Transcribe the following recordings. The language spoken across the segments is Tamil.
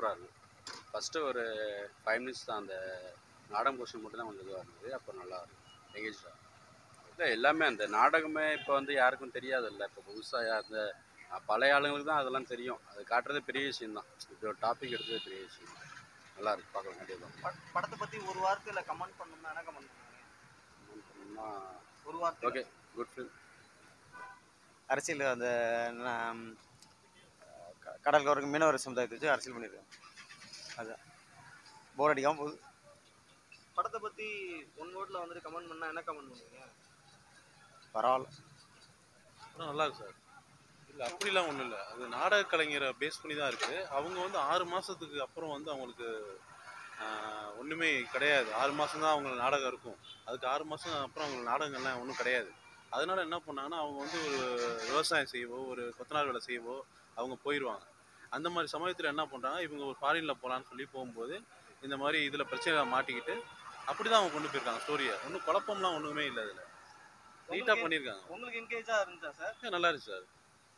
சூப்பராக இருக்குது ஃபஸ்ட்டு ஒரு ஃபைவ் மினிட்ஸ் தான் அந்த நாடகம் கொஸ்டின் மட்டும் தான் கொஞ்சம் இதுவாக இருந்தது அப்போ நல்லா இருக்கு எங்கேஜாக இல்லை எல்லாமே அந்த நாடகமே இப்போ வந்து யாருக்கும் தெரியாதுல்ல இப்போ புதுசாக அந்த அஹ், பழைய ஆளுங்களுக்கு தான் அதெல்லாம் தெரியும் அது காட்டுறதே பெரிய விஷயம் தான் இப்படி ஒரு டாபிக் எடுத்தது பெரிய விஷயம் நல்லா இருக்கு பார்க்கலாம் கண்டிப்பாக பட- படத்தை பத்தி ஒரு வார்த்தையில கமெண்ட் பண்ணணும்னா என்ன கமெண்ட் பண்ணுவீங்க ஒரு வார்த்தை ஓகே குட் ஃபிலிம் அரசியல் அந்த ந- க- கடற்கரை மீனவர் சமுதாயத்தை வச்சு அரசியல் பண்ணியிருக்காங்க அதுதான் போர் அடிக்காமல் போகுது படத்தை பத்தி ஒன் வேர்ட்ல வந்துட்டு கமெண்ட் பண்ணா என்ன கமெண்ட் பண்ணுவீங்க பரவாயில்ல படம் நல்லா இருக்கு சார் இல்லை அப்படிலாம் ஒன்றும் இல்லை அது நாடக கலைஞரை பேஸ் பண்ணி தான் இருக்குது அவங்க வந்து ஆறு மாதத்துக்கு அப்புறம் வந்து அவங்களுக்கு ஆஹ், ஒன்றுமே கிடையாது ஆறு மாதம் தான் அவங்க நாடகம் இருக்கும் அதுக்கு ஆறு மாதம் அப்புறம் அவங்களுக்கு நாடகங்கள்லாம் ஒன்றும் கிடையாது அதனால என்ன பண்ணாங்கன்னா அவங்க வந்து ஒரு விவசாயம் செய்யவோ ஒரு கொத்தனார் வேலை செய்யவோ அவங்க போயிடுவாங்க அந்த மாதிரி சமயத்தில் என்ன பண்ணுறாங்க இவங்க ஒரு ஃபாரினில் போகலான்னு சொல்லி போகும்போது இந்த மாதிரி இதில் பிரச்சனைகளை மாட்டிக்கிட்டு அப்படி தான் அவங்க கொண்டு போயிருக்காங்க ஸ்டோரியை ஒன்றும் குழப்பம்லாம் ஒன்றுமே இல்லை அதில் நீட்டாக உங்களுக்கு- பண்ணியிருக்காங்க உங்களுக்கு என்கேஜா இருந்துச்சா சார் ஏ, நல்லா இருக்கு சார்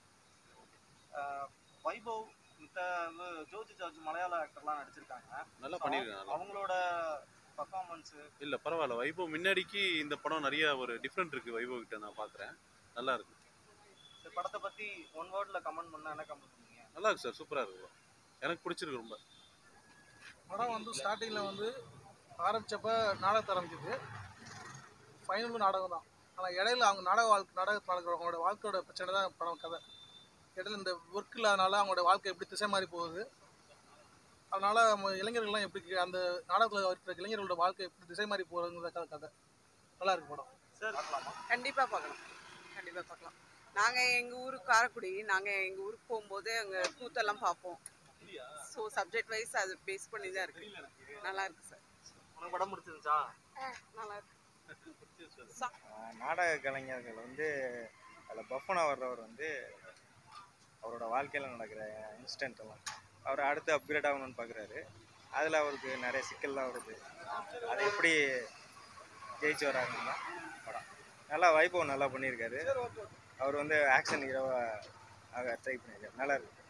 வைபவ் மித்த இது ஜோதி ஜார்ஜ் மலையாள ஆக்டர்லாம் நடிச்சிருக்காங்க நல்லா பண்ணியிருக்காங்க நல்லா. அவங்களோட பர்ஃபார்மன்ஸ் இல்ல பரவாயில்ல வைபவ் முன்னாடிக்கு இந்த படம் நிறைய ஒரு டிஃப்ரெண்ட் இருக்கு வைபவ் கிட்ட நான் பாக்குறேன் நல்லா இருக்கு படத்தை பத்தி ஒன் வேர்ட்ல கமெண்ட் பண்ணா என்ன கமெண்ட் பண்ணுவீங்க நல்லா இருக்கு சார் சூப்பரா இருக்கு எனக்கு பிடிச்சிருக்கு ரொம்ப படம் வந்து ஸ்டார்டிங்கில் வந்து ஆரம்பிச்சப்ப நாடகத்தை ஆரம்பிக்குது ஃபைனலும் நாடகம் தான் ஆனால் இடையில அவங்க நாடக வாழ்க்கை நாடகத்தில் நடக்கிறவங்களோட வாழ்க்கையோட பிரச்சனை தான் படம் கதை இடையில இந்த ஒர்க் இல்லாதனால அவங்களோட வாழ்க்கை எப்படி திசை மாறி போகுது அதனால நம்ம இளைஞர்கள்லாம் எப்படி கி- அந்த நாடகத்தில் இருக்கிற இளைஞர்களோட வாழ்க்கை எப்படி திசை மாறி போகிறதுங்கிற கதை நல்லா இருக்கு படம் சார் பார்க்கலாமா கண்டிப்பாக பார்க்கலாம் கண்டிப்பாக பார்க்கலாம் நாங்கள் எங்கள் ஊர் காரைக்குடி நாங்கள் எங்கள் ஊருக்கு போகும்போது அங்கே கூத்தெல்லாம் பார்ப்போம் ஸோ சப்ஜெக்ட் வைஸ் அது பேஸ் பண்ணி தான் இருக்கு நல்லா இருக்கு சார் உனக்கு படம் பிடிச்சிருந்துச்சா நல்லா இருக்கு நாடக கலைஞர்கள் வந்து அதில் பஃபனாக வர்றவர் வந்து அவரோட வாழ்க்கையில் நடக்கிற இன்சிடென்ட் எல்லாம் அவர் அடுத்து அப்கிரேட் ஆகணும்னு பார்க்குறாரு அதில் அவருக்கு நிறைய சிக்கல்லாம் வருது அதை எப்படி ஜெயிச்சு வராங்கன்னா படம் நல்லா வைபவ் நல்லா பண்ணியிருக்காரு அவர் வந்து ஆக்ஷன் ஹீரோவாக ட்ரை பண்ணியிருக்காரு நல்லா இருக்கு